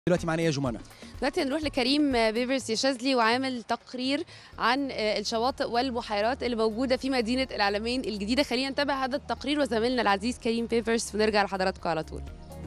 دلوقتي معانا ايه يا جمانه دلوقتي هنروح لكريم بيفرس يا شاذلي وعامل تقرير عن الشواطئ والبحيرات اللي موجوده في مدينه العلمين الجديده خلينا نتابع هذا التقرير وزميلنا العزيز كريم بيفرس ونرجع لحضراتكم على طول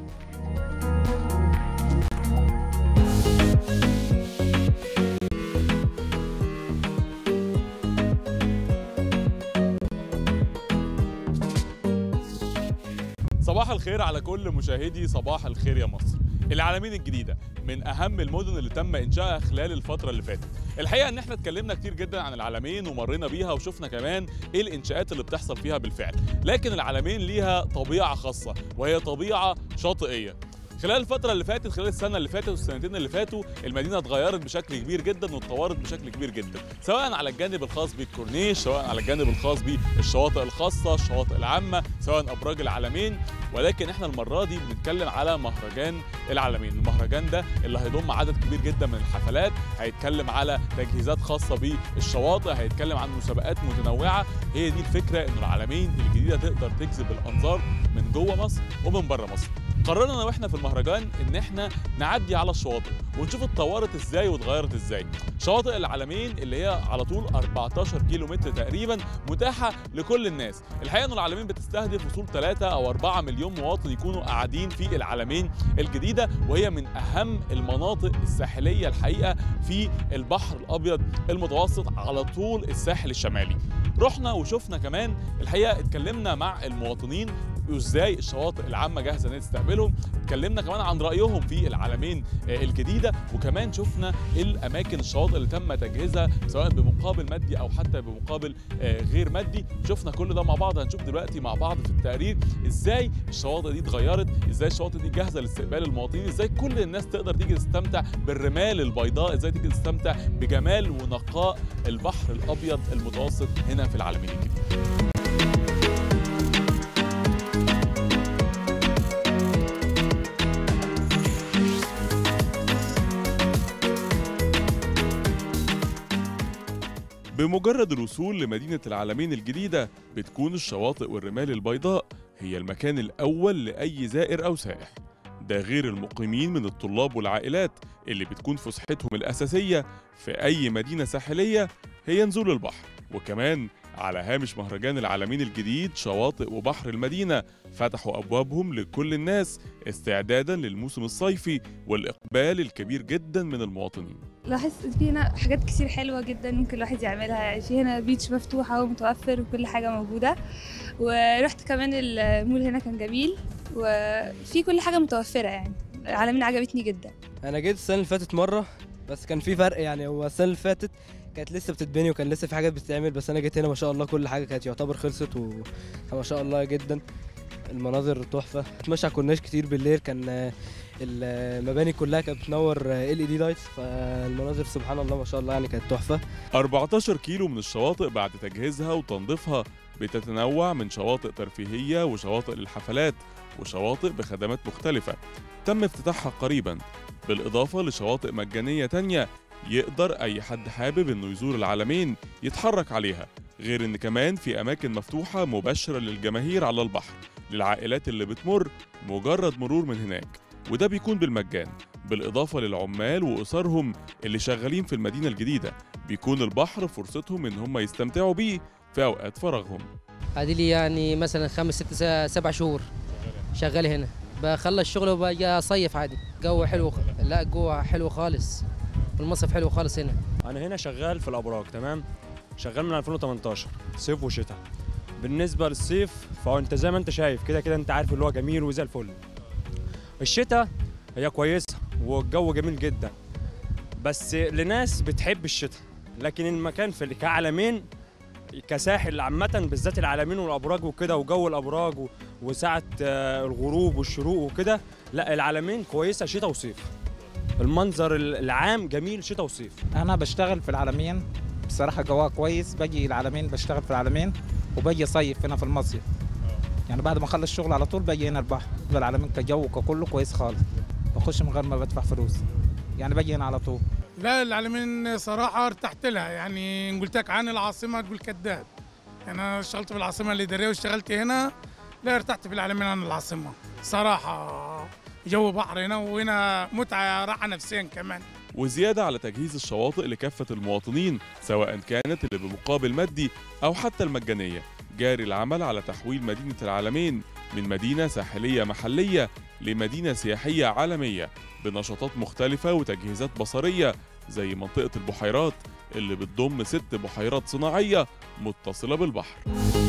صباح الخير على كل مشاهدي صباح الخير يا مصر العالمين الجديدة من أهم المدن اللي تم إنشائها خلال الفترة اللي فاتت الحقيقة إن إحنا اتكلمنا كتير جدا عن العالمين ومرينا بيها وشفنا كمان إيه الإنشاءات اللي بتحصل فيها بالفعل لكن العالمين ليها طبيعة خاصة وهي طبيعة شاطئية خلال الفترة اللي فاتت خلال السنة اللي فاتت والسنتين اللي فاتوا المدينة اتغيرت بشكل كبير جدا واتطورت بشكل كبير جدا سواء على الجانب الخاص بالكورنيش سواء على الجانب الخاص بالشواطئ الخاصة الشواطئ العامة سواء أبراج العالمين ولكن احنا المرة دي بنتكلم على مهرجان العالمين المهرجان ده اللي هيضم عدد كبير جدا من الحفلات هيتكلم على تجهيزات خاصة بالشواطئ هيتكلم عن مسابقات متنوعة هي دي الفكرة انه العالمين الجديدة تقدر تجذب الأنظار من جوه مصر ومن بره مصر قررنا واحنا في المهرجان ان احنا نعدي على الشواطئ ونشوف اتطورت ازاي واتغيرت ازاي شواطئ العلمين اللي هي على طول 14 كيلو متر تقريبا متاحه لكل الناس الحقيقه ان العلمين بتستهدف وصول 3 او 4 مليون مواطن يكونوا قاعدين في العلمين الجديده وهي من اهم المناطق الساحليه الحقيقه في البحر الابيض المتوسط على طول الساحل الشمالي رحنا وشفنا كمان الحقيقه اتكلمنا مع المواطنين وازاي الشواطئ العامه جاهزه ان تستقبلهم اتكلمنا كمان عن رايهم في العالمين الجديده وكمان شفنا الاماكن الشواطئ اللي تم تجهيزها سواء بمقابل مادي او حتى بمقابل غير مادي شفنا كل ده مع بعض هنشوف دلوقتي مع بعض في التقرير ازاي الشواطئ دي اتغيرت ازاي الشواطئ دي جاهزه لاستقبال المواطنين ازاي كل الناس تقدر تيجي تستمتع بالرمال البيضاء ازاي تيجي تستمتع بجمال ونقاء البحر الابيض المتوسط هنا في العالمين الجديده بمجرد الوصول لمدينة العالمين الجديدة بتكون الشواطئ والرمال البيضاء هي المكان الأول لأي زائر أو سائح ده غير المقيمين من الطلاب والعائلات اللي بتكون فسحتهم الأساسية في أي مدينة ساحلية هي نزول البحر وكمان على هامش مهرجان العالمين الجديد شواطئ وبحر المدينة فتحوا أبوابهم لكل الناس استعدادا للموسم الصيفي والإقبال الكبير جدا من المواطنين لاحظت في هنا حاجات كتير حلوة جدا ممكن الواحد يعملها يعني في هنا بيتش مفتوحة ومتوفر وكل حاجة موجودة ورحت كمان المول هنا كان جميل وفي كل حاجة متوفرة يعني العالمين عجبتني جدا أنا جيت السنة اللي فاتت مرة بس كان في فرق يعني هو السنة اللي فاتت كانت لسه بتتبني وكان لسه في حاجات بتتعمل بس انا جيت هنا ما شاء الله كل حاجه كانت يعتبر خلصت وما شاء الله جدا المناظر تحفه اتمشى على الكورنيش كتير بالليل كان المباني كلها كانت بتنور ال اي دي لايتس فالمناظر سبحان الله ما شاء الله يعني كانت تحفه 14 كيلو من الشواطئ بعد تجهيزها وتنظيفها بتتنوع من شواطئ ترفيهيه وشواطئ للحفلات وشواطئ بخدمات مختلفه تم افتتاحها قريبا بالاضافه لشواطئ مجانيه تانية يقدر أي حد حابب إنه يزور العالمين يتحرك عليها غير إن كمان في أماكن مفتوحة مباشرة للجماهير على البحر للعائلات اللي بتمر مجرد مرور من هناك وده بيكون بالمجان بالإضافة للعمال وأسرهم اللي شغالين في المدينة الجديدة بيكون البحر فرصتهم إن هم يستمتعوا بيه في أوقات فراغهم هذه لي يعني مثلا خمس ست سبع شهور شغال هنا بخلص شغل وباجي أصيف عادي جو حلو لا جوه حلو خالص المصيف حلو خالص هنا انا هنا شغال في الابراج تمام شغال من 2018 صيف وشتاء بالنسبه للصيف فهو انت زي ما انت شايف كده كده انت عارف اللي هو جميل وزي الفل الشتاء هي كويسه والجو جميل جدا بس لناس بتحب الشتاء لكن المكان في كعلمين كساحل عامة بالذات العلمين والأبراج وكده وجو الأبراج وساعة الغروب والشروق وكده لا العلمين كويسة شتاء وصيف المنظر العام جميل شتاء وصيف انا بشتغل في العالمين بصراحه جواها كويس باجي العالمين بشتغل في العالمين وباجي اصيف هنا في المصيف يعني بعد ما اخلص الشغل على طول باجي هنا البحر العالمين كجو ككله كويس خالص بخش من غير ما بدفع فلوس يعني باجي هنا على طول لا العالمين صراحه ارتحت لها يعني قلت لك عن العاصمه تقول كذاب يعني انا اشتغلت في العاصمه الاداريه واشتغلت هنا لا ارتحت في العالمين عن العاصمه صراحه جو بحر هنا وهنا متعه راحه نفسيا كمان وزيادة على تجهيز الشواطئ لكافة المواطنين سواء كانت اللي بمقابل مادي أو حتى المجانية جاري العمل على تحويل مدينة العالمين من مدينة ساحلية محلية لمدينة سياحية عالمية بنشاطات مختلفة وتجهيزات بصرية زي منطقة البحيرات اللي بتضم ست بحيرات صناعية متصلة بالبحر